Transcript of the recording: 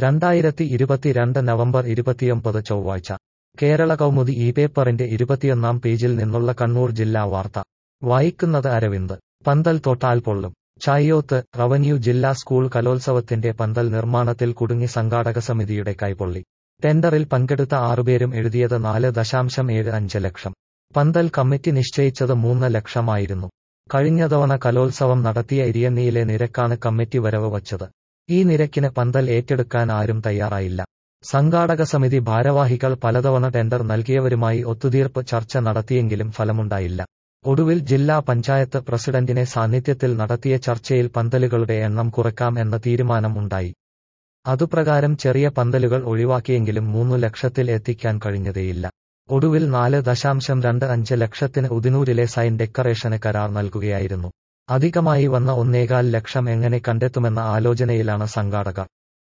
രണ്ടായിരത്തി ഇരുപത്തിരണ്ട് നവംബർ ഇരുപത്തിയൊമ്പത് ചൊവ്വാഴ്ച കേരള കൗമുദി ഈ പേപ്പറിന്റെ ഇരുപത്തിയൊന്നാം പേജിൽ നിന്നുള്ള കണ്ണൂർ ജില്ലാ വാർത്ത വായിക്കുന്നത് അരവിന്ദ് പന്തൽ തൊട്ടാൽ പൊള്ളും ചായ്യോത്ത് റവന്യൂ ജില്ലാ സ്കൂൾ കലോത്സവത്തിന്റെ പന്തൽ നിർമ്മാണത്തിൽ കുടുങ്ങി സംഘാടക സമിതിയുടെ കൈപൊള്ളി ടെൻഡറിൽ പങ്കെടുത്ത ആറുപേരും എഴുതിയത് നാല് ദശാംശം ഏഴ് അഞ്ച് ലക്ഷം പന്തൽ കമ്മിറ്റി നിശ്ചയിച്ചത് മൂന്ന് ലക്ഷമായിരുന്നു കഴിഞ്ഞ തവണ കലോത്സവം നടത്തിയ ഇരിയന്നിയിലെ നിരക്കാണ് കമ്മിറ്റി വരവ് വച്ചത് ഈ നിരക്കിന് പന്തൽ ഏറ്റെടുക്കാൻ ആരും തയ്യാറായില്ല സംഘാടക സമിതി ഭാരവാഹികൾ പലതവണ ടെൻഡർ നൽകിയവരുമായി ഒത്തുതീർപ്പ് ചർച്ച നടത്തിയെങ്കിലും ഫലമുണ്ടായില്ല ഒടുവിൽ ജില്ലാ പഞ്ചായത്ത് പ്രസിഡന്റിനെ സാന്നിധ്യത്തിൽ നടത്തിയ ചർച്ചയിൽ പന്തലുകളുടെ എണ്ണം കുറയ്ക്കാം എന്ന തീരുമാനം ഉണ്ടായി അതുപ്രകാരം ചെറിയ പന്തലുകൾ ഒഴിവാക്കിയെങ്കിലും മൂന്നു ലക്ഷത്തിൽ എത്തിക്കാൻ കഴിഞ്ഞതേയില്ല ഒടുവിൽ നാല് ദശാംശം രണ്ട് അഞ്ച് ലക്ഷത്തിന് ഉദിനൂരിലെ സൈൻ ഡെക്കറേഷന് കരാർ നൽകുകയായിരുന്നു അധികമായി വന്ന ഒന്നേകാൽ ലക്ഷം എങ്ങനെ കണ്ടെത്തുമെന്ന ആലോചനയിലാണ് സംഘാടകർ